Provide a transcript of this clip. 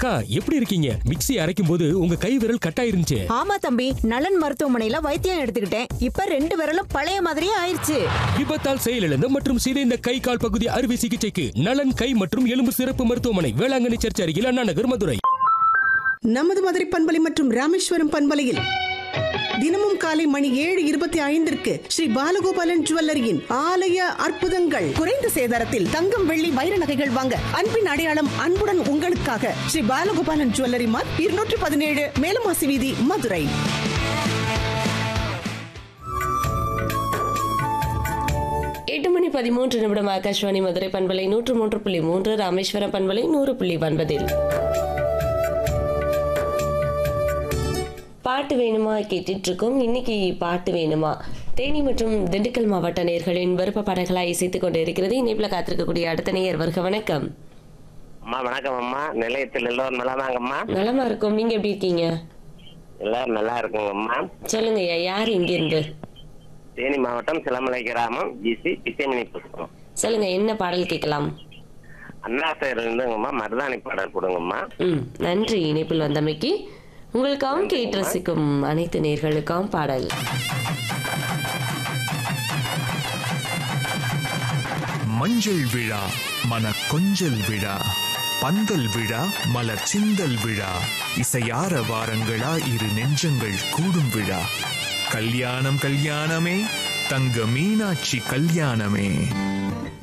அக்கா எப்படி இருக்கீங்க மிக்ஸி அரைக்கும் போது உங்க கை விரல் கட்டாயிருந்துச்சு ஆமா தம்பி நலன் மருத்துவமனையில வைத்தியம் எடுத்துக்கிட்டேன் இப்ப ரெண்டு விரலும் பழைய மாதிரியே ஆயிருச்சு விபத்தால் செயலிழந்த மற்றும் சிதைந்த கை கால் பகுதி அறுவை சிகிச்சைக்கு நலன் கை மற்றும் எலும்பு சிறப்பு மருத்துவமனை வேளாங்கண்ணி சர்ச் அருகில் அண்ணா நகர் மதுரை நமது மதுரை பண்பலை மற்றும் ராமேஸ்வரம் பண்பலையில் தினமும் காலை மணி ஏழு இருபத்தி ஐந்திற்கு ஸ்ரீ பாலகோபாலன் ஜுவல்லரியின் ஆலய அற்புதங்கள் குறைந்த சேதாரத்தில் தங்கம் வெள்ளி வைர நகைகள் வாங்க அன்பின் அடையாளம் அன்புடன் உங்களுக்காக ஸ்ரீ பாலகோபாலன் ஜுவல்லரி மார்க் இருநூற்றி பதினேழு மேலமாசி வீதி மதுரை எட்டு மணி பதிமூன்று நிமிடம் ஆகாஷ்வாணி மதுரை பண்பலை நூற்று மூன்று புள்ளி மூன்று ராமேஸ்வரம் பண்பலை நூறு புள்ளி ஒன்பதில் பாட்டு வேணுமா கேட்டுட்டு இருக்கோம் இன்னைக்கு பாட்டு வேணுமா தேனி மற்றும் திண்டுக்கல் மாவட்ட நேர்களின் விருப்ப பாடல்களாக இசைத்துக் கொண்டு இருக்கிறது இணைப்பில் காத்திருக்கக்கூடிய அடுத்த நேயர் வருக வணக்கம் அம்மா வணக்கம் அம்மா நிலையத்தில் எல்லோரும் நலமாங்கம்மா நலமா இருக்கும் நீங்க எப்படி இருக்கீங்க எல்லாரும் நல்லா இருக்குங்கம்மா சொல்லுங்க ஐயா யார் இங்கிருந்து தேனி மாவட்டம் சிலமலை கிராமம் ஜிசி பிச்சைமணி புஷ்பம் சொல்லுங்க என்ன பாடல் கேட்கலாம் அண்ணாசையில் இருந்துங்கம்மா மருதாணி பாடல் கொடுங்கம்மா ம் நன்றி இணைப்பில் வந்தமைக்கு உங்களுக்காகவும் கேட்டு ரசிக்கும் அனைத்து நேர்களுக்காகவும் பாடல் மஞ்சள் விழா மன கொஞ்சல் விழா பந்தல் விழா மலர் சிந்தல் விழா இசையார வாரங்களா இரு நெஞ்சங்கள் கூடும் விழா கல்யாணம் கல்யாணமே தங்க மீனாட்சி கல்யாணமே